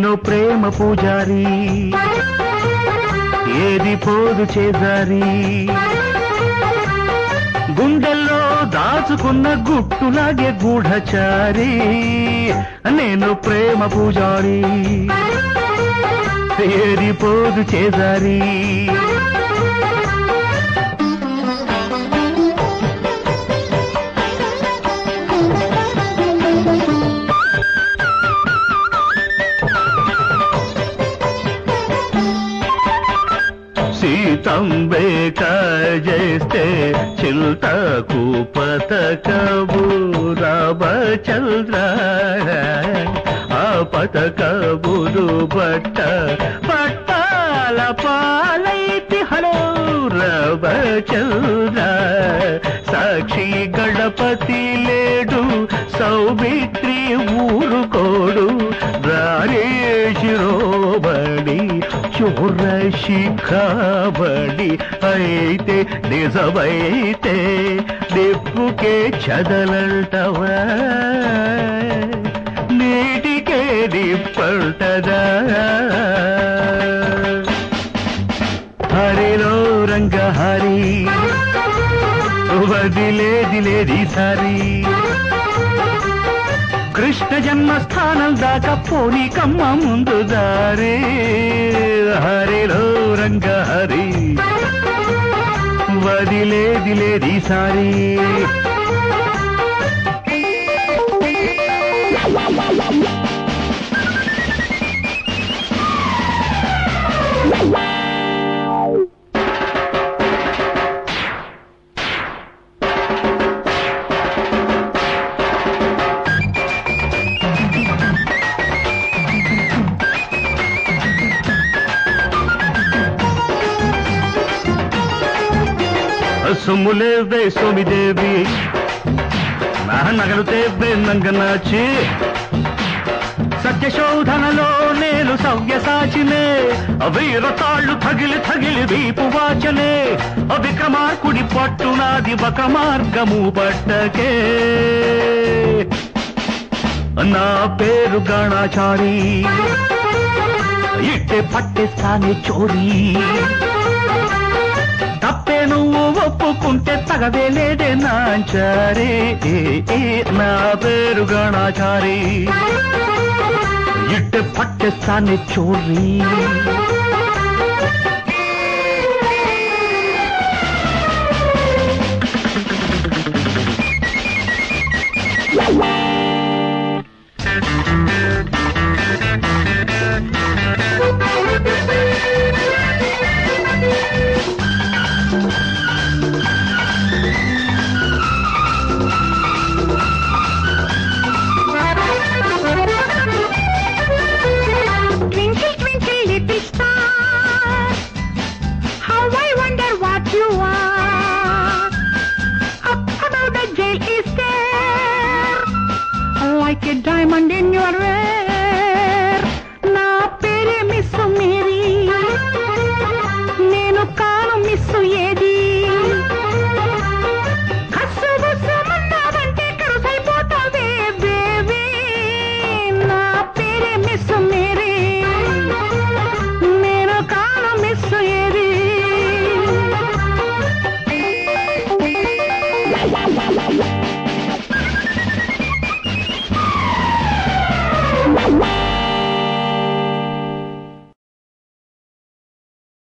నేను ప్రేమ పూజారి ఏది పోదు చేజారి గుండెల్లో దాచుకున్న గుట్టులాగే గూఢచారి నేను ప్రేమ పూజారి ఏది పోదు చేజారి సీతంబే చేస్తే చిల్తకు పతకబు రామచంద్ర ఆ పతకబురు బట్ట పట్టాల పాలైతి హలో రామచంద్ర సాక్షి గణపతి లేడు సౌమిత్రి ఊరుకోడు రారేశిరోబడి చోర శిఖాబడి అయితే నిజమైతే నిప్పుకే చదలంటవా నీటికే నిప్పంటదా హరిలో రంగ హరి వదిలేది లేది సారి కృష్ణ జన్మస్థానం దాకా పోనీ కమ్మ ముందు దారే హరిలో రంగ హరి వదిలేది లేది సారి సొమ్ములే వే సోమిదేవి నా నగలు తేవే నంగనాచి సత్యశోధనలో నేను సవ్యసాచినే వీరతాళ్ళు తగిలి తగిలి వీపు వాచనే విక్రమార్కుడి పట్టునాది ఒక మార్గము పట్టకే నా పేరు గణాచారి ఇట్టే పట్టేస్తానే చోరీ తప్పే నువ్వు ఒప్పుకుంటే తగదే లేదే నాంచారే ఏ, ఏ, నా పేరు గణాచారి ఇట్టే పట్టేస్తానే చోరీ Wow.